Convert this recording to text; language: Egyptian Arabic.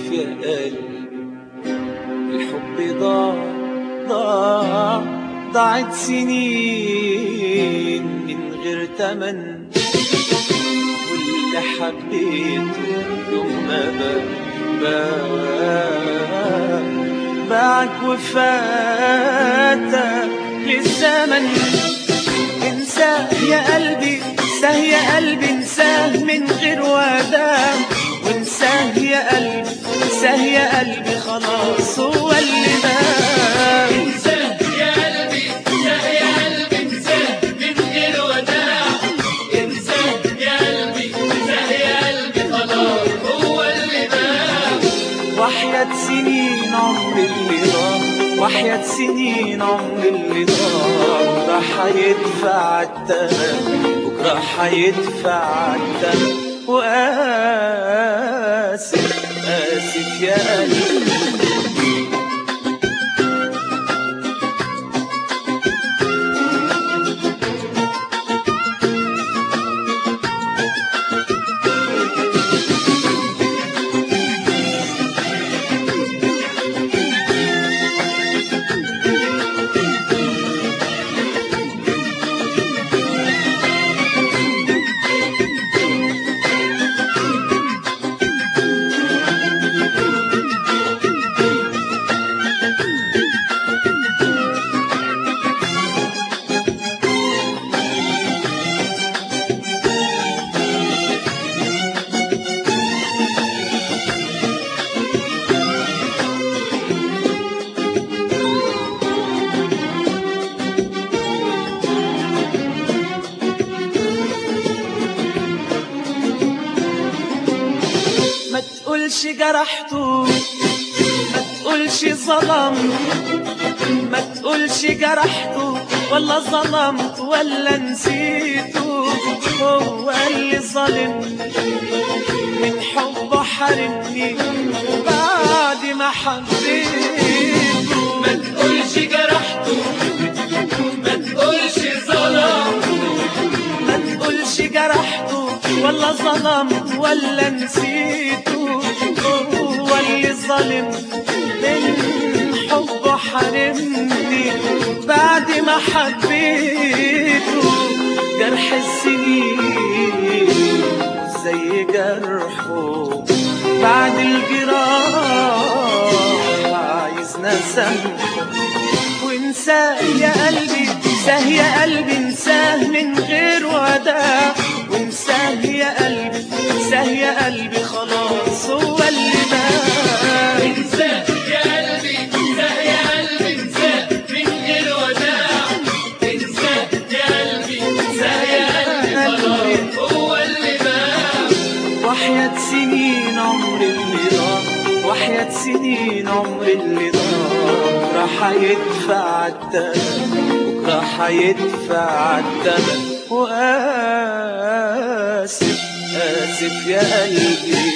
يا قلبي الحب ضاع ضاع ضاعت سنين من غير تمن واللي حبيته يوم ما باع باعك وفاتك للزمن انساه يا قلبي انساه يا قلبي انساه من غير وداع وانساه يا قلبي انساه يا قلبي خلاص هو اللي مات انساه يا قلبي انساه يا قلبي انساه من غير وداع انساه يا قلبي انساه يا قلبي خلاص هو اللي مات وحياة سنين عمر اللي ضاع وحياة سنين عمر اللي ضاع راح يدفع التمن بكرة حيدفع التمن وآسف آسف يا قلبي ما تقولش جرحته ما تقولش ظلم ما تقولش جرحته ولا ظلمت ولا نسيته هو اللي ظلم من حبه حرمني بعد ما حبيته ما تقولش جرحته ما تقولش ظلمته ما تقولش جرحته ولا ظلمت ولا نسيته هو اللي ظلم من حبه حرمني بعد ما حبيته جرح السنين زي جرحه بعد الجراح عايز نسامحه وانساه يا قلبي انساه يا قلبي انساه من غير وداع وانساه يا قلبي انساه يا قلبي خلاص هو اللي مات انساه يا قلبي انساه يا قلبي انساه من غير وداع انساه يا قلبي انساه يا قلبي خلاص هو اللي مات وحياة سنين عمر اللي ضاع وحياة سنين عمر اللي ضاع راح يدفع التمن بكرة حيدفع التمن وآسف آسف يا قلبي